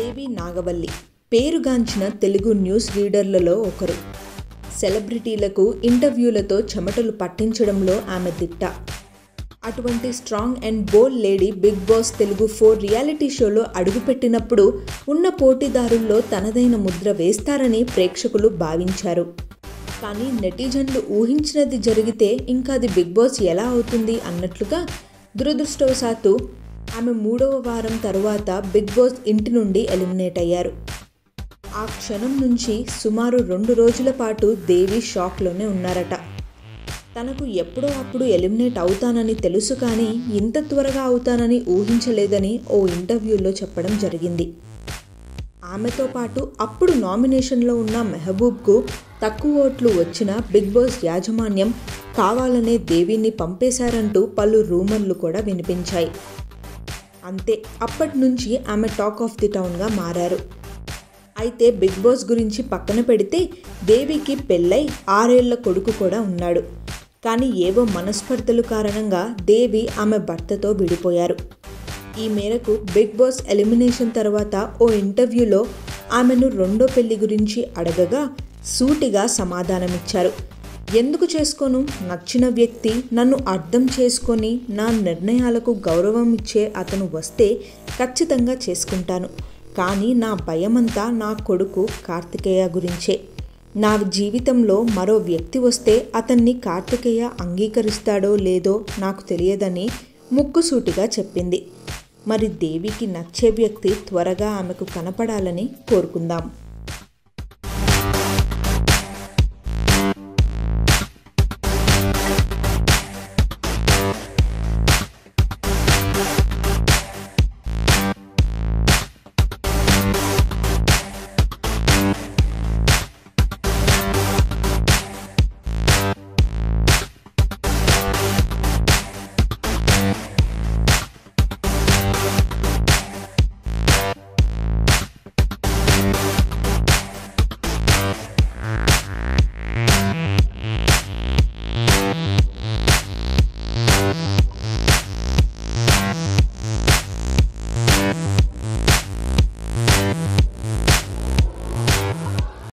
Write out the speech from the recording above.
దేవి నాగవల్లి పేరుగాంచిన తెలుగు న్యూస్ రీడర్లలో ఒకరు సెలబ్రిటీలకు ఇంటర్వ్యూలతో చెమటలు పట్టించడంలో ఆమె దిట్ట అటువంటి strong and bold lady big boss Telugu four reality షోలో అడుగుపెట్టినప్పుడు ఉన్న పోటీదారుల్లో తనదైన ముద్ర వేస్తారని ప్రేక్షకులు భావించారు కానీ నెటిజన్లు ఊహించినది జరిగితే ఇంకా అది బిగ్ బాస్ ఎలా అవుతుంది అన్నట్లుగా దురదృష్టవశాత్తు ఆమె మూడవ వారం తరువాత బిగ్ బాస్ ఇంటి నుండి ఎలిమినేట్ అయ్యారు ఆ క్షణం నుంచి సుమారు రెండు రోజుల పాటు దేవి షాక్లోనే ఉన్నారట తనకు ఎప్పుడో అప్పుడు ఎలిమినేట్ అవుతానని తెలుసు కానీ ఇంత త్వరగా అవుతానని ఊహించలేదని ఓ ఇంటర్వ్యూలో చెప్పడం జరిగింది ఆమెతో పాటు అప్పుడు నామినేషన్లో ఉన్న మెహబూబ్కు తక్కువ ఓట్లు వచ్చిన బిగ్ బాస్ యాజమాన్యం కావాలనే దేవిని పంపేశారంటూ పలు రూమర్లు కూడా వినిపించాయి అంతే అప్పటి నుంచి ఆమె టాక్ ఆఫ్ ది టౌన్గా మారారు అయితే బిగ్ బాస్ గురించి పక్కన పెడితే దేవికి పెళ్ళై ఆరేళ్ల కొడుకు కూడా ఉన్నాడు కానీ ఏవో మనస్పర్ధలు కారణంగా దేవి ఆమె భర్తతో విడిపోయారు ఈ మేరకు బిగ్ బాస్ ఎలిమినేషన్ తర్వాత ఓ ఇంటర్వ్యూలో ఆమెను రెండో పెళ్లి గురించి అడగగా సూటిగా సమాధానమిచ్చారు ఎందుకు చేసుకోను నచ్చిన వ్యక్తి నన్ను అర్థం చేసుకొని నా నిర్ణయాలకు గౌరవం ఇచ్చే అతను వస్తే ఖచ్చితంగా చేసుకుంటాను కానీ నా భయమంతా నా కొడుకు కార్తికేయ గురించే నా జీవితంలో మరో వ్యక్తి వస్తే అతన్ని కార్తికేయ అంగీకరిస్తాడో లేదో నాకు తెలియదని ముక్కుసూటిగా చెప్పింది మరి దేవికి నచ్చే వ్యక్తి త్వరగా ఆమెకు కనపడాలని కోరుకుందాం